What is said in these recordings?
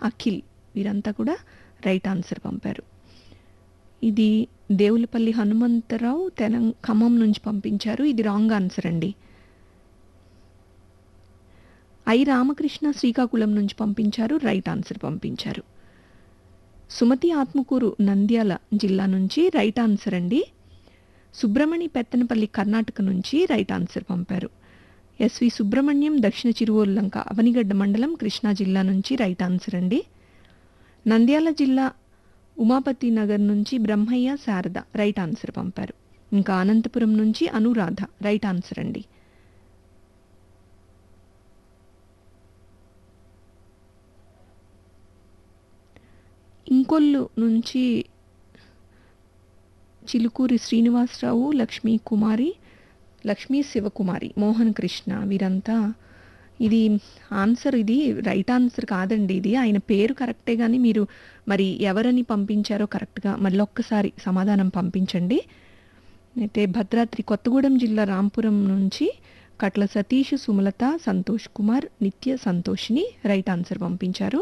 అఖిల్ వీరంతా కూడా right answer పంపారు ఇది దేవులపల్లి హనుమంతరావు తెలంగ ఖమ్మం నుంచి పంపించారు ఇది రాంగ్ ఆన్సర్ అండి ఐ రామకృష్ణ శ్రీకాకుళం నుంచి పంపించారు రైట్ ఆన్సర్ పంపించారు సుమతి ఆత్మకూరు నంద్యాల జిల్లా నుంచి రైట్ ఆన్సర్ అండి సుబ్రమణి పెత్తనపల్లి కర్ణాటక నుంచి రైట్ ఆన్సర్ పంపారు ఎస్వి సుబ్రహ్మణ్యం దక్షిణ చిరువోల్లంక అవనిగడ్డ మండలం కృష్ణా జిల్లా నుంచి రైట్ ఆన్సర్ అండి నంద్యాల జిల్లా ఉమాపతి నగర్ నుంచి బ్రహ్మయ్య శారద రైట్ ఆన్సర్ పంపారు ఇంకా అనంతపురం నుంచి అనురాధ రైట్ ఆన్సర్ అండి ఇంకొల్లు నుంచి చిలుకూరి శ్రీనివాసరావు లక్ష్మీ కుమారి లక్ష్మీ శివకుమారి మోహన్ కృష్ణ వీరంతా ఇది ఆన్సర్ ఇది రైట్ ఆన్సర్ కాదండి ఇది ఆయన పేరు కరెక్టే కానీ మీరు మరి ఎవరని పంపించారో కరెక్ట్గా మళ్ళీ ఒక్కసారి సమాధానం పంపించండి అయితే భద్రాద్రి కొత్తగూడెం జిల్లా రాంపురం నుంచి కట్ల సతీష్ సుమలత సంతోష్ కుమార్ నిత్య సంతోష్ని రైట్ ఆన్సర్ పంపించారు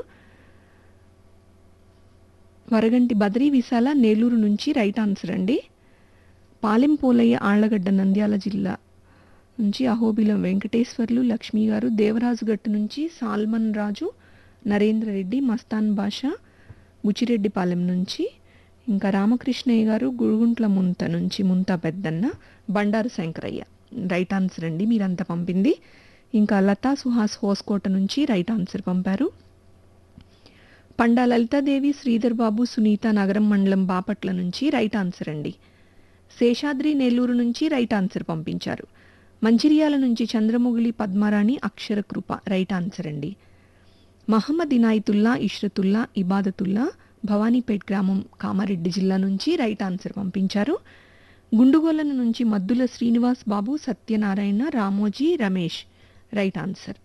వరగంటి బద్రీ విశాల నేలూరు నుంచి రైట్ ఆన్సర్ అండి పాలెం పోలయ్య ఆళ్లగడ్డ నంద్యాల జిల్లా నుంచి అహోబిలం వెంకటేశ్వర్లు లక్ష్మి గారు దేవరాజుగట్టు నుంచి సాల్మన్ రాజు నరేంద్ర రెడ్డి మస్తాన్ బాషా బుచ్చిరెడ్డిపాలెం నుంచి ఇంకా రామకృష్ణయ్య గారు గురుగుంట్ల ముంత నుంచి ముంత పెద్దన్న బండారు శంకరయ్య రైట్ ఆన్సర్ అండి మీరంతా పంపింది ఇంకా లతా సుహాస్ హోస్కోట నుంచి రైట్ ఆన్సర్ పంపారు పండా లలితాదేవి శ్రీధర్ బాబు సునీత నగరం మండలం బాపట్ల నుంచి రైట్ ఆన్సర్ అండి శేషాద్రి నెల్లూరు నుంచి రైట్ ఆన్సర్ పంపించారు మంచిర్యాల నుంచి చంద్రముగిలి పద్మారాణి అక్షర కృప రైట్ ఆన్సర్ అండి మహమ్మద్ ఇనాయతుల్లా ఇష్రతుల్లా ఇబాదతుల్లా భవానీపేట్ గ్రామం కామారెడ్డి జిల్లా నుంచి రైట్ ఆన్సర్ పంపించారు గుండుగోలన నుంచి మద్దుల శ్రీనివాస్ బాబు సత్యనారాయణ రామోజీ రమేష్ రైట్ ఆన్సర్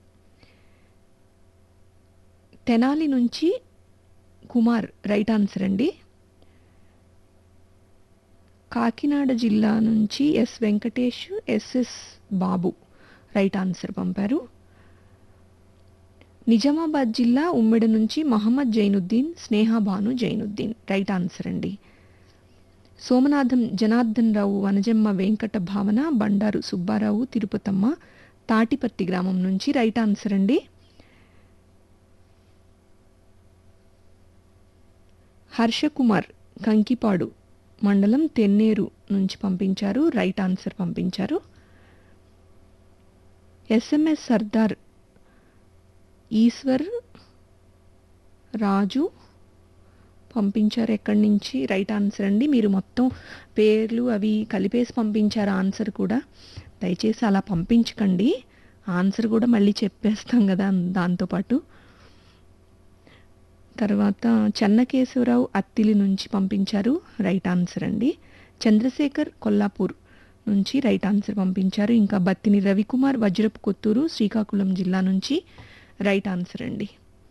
తెనాలి నుంచి కుమార్ రైట్ ఆన్సర్ అండి కాకినాడ జిల్లా నుంచి S Venkatesh SS Babu right answer పంపారు నిజామాబాద్ జిల్లా ఉమ్మెడ నుంచి మహమ్మద్ జైనుద్దీన్ స్నేహాబాను జైనుద్దీన్ రైట్ ఆన్సర్ అండి సోమనాథం జనార్దన్ రావు వనజమ్మ వెంకట భావన బండారు సుబ్బారావు తిరుపతమ్మ తాటిపర్తి గ్రామం నుంచి రైట్ ఆన్సర్ అండి హర్షకుమార్ కంకిపాడు మండలం తెన్నేరు నుంచి పంపించారు రైట్ ఆన్సర్ పంపించారు ఎస్ఎంఎస్ సర్దార్ ఈశ్వర్ రాజు పంపించారు ఎక్కడి నుంచి రైట్ ఆన్సర్ అండి మీరు మొత్తం పేర్లు అవి కలిపేసి పంపించారు ఆన్సర్ కూడా దయచేసి అలా పంపించకండి ఆన్సర్ కూడా మళ్ళీ చెప్పేస్తాం కదా దాంతోపాటు తర్వాత చెన్నకేశవరావు అత్తిలి నుంచి పంపించారు రైట్ ఆన్సర్ అండి చంద్రశేఖర్ కొల్లాపూర్ నుంచి రైట్ ఆన్సర్ పంపించారు ఇంకా బత్తిని రవికుమార్ వజ్రపు కొత్తూరు శ్రీకాకుళం జిల్లా నుంచి రైట్ ఆన్సర్ అండి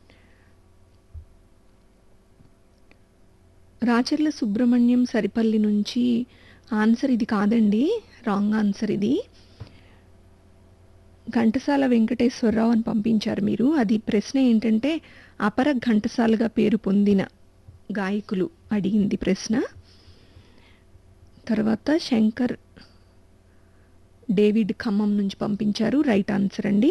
రాచర్ల సుబ్రహ్మణ్యం సరిపల్లి నుంచి ఆన్సర్ ఇది కాదండి రాంగ్ ఆన్సర్ ఇది ఘంటసాల వెంకటేశ్వరరావు అని పంపించారు మీరు అది ప్రశ్న ఏంటంటే అపర ఘంటసాలగా పేరు పొందిన గాయకులు అడిగింది ప్రశ్న తర్వాత శంకర్ డేవిడ్ ఖమ్మం నుంచి పంపించారు రైట్ ఆన్సర్ అండి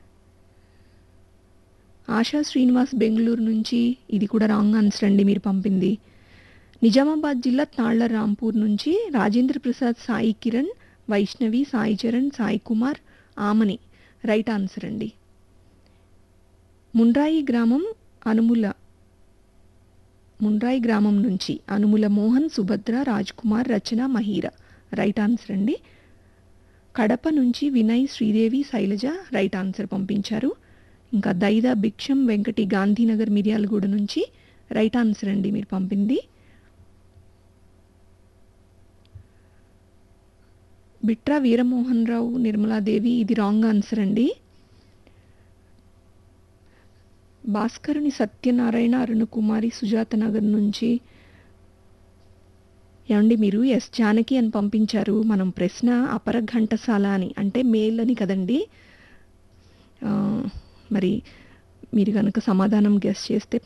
ఆశా శ్రీనివాస్ బెంగళూరు నుంచి ఇది కూడా రాంగ్ ఆన్సర్ అండి మీరు పంపింది నిజామాబాద్ జిల్లా తాళ్ల రాంపూర్ నుంచి రాజేంద్ర ప్రసాద్ సాయి కిరణ్ వైష్ణవి సాయి చరణ్ సాయి కుమార్ ఆమని రైట్ ఆన్సర్ అండి ముండ్రాయి గ్రామం అనుముల ముండ్రాయి గ్రామం నుంచి అనుముల మోహన్ సుభద్ర రాజ్ కుమార్ రచన మహీర రైట్ ఆన్సర్ అండి కడప నుంచి వినయ్ శ్రీదేవి శైలజ రైట్ ఆన్సర్ పంపించారు ఇంకా దైద భిక్షం వెంకటి గాంధీనగర్ మిర్యాలగూడ నుంచి రైట్ ఆన్సర్ అండి మీరు పంపింది బిట్రా వీరమోహన్ రావు నిర్మలాదేవి ఇది రాంగ్ ఆన్సర్ అండి భాస్కరుని సత్యనారాయణ అరుణకుమారి సుజాత నగర్ నుంచి ఏమండి మీరు ఎస్ జానకి అని పంపించారు మనం ప్రశ్న అపర ఘంటసాల అని అంటే మేల్ అని కదండి ఆ, మరి మీరు కనుక సమాధానం గెస్ చేస్తే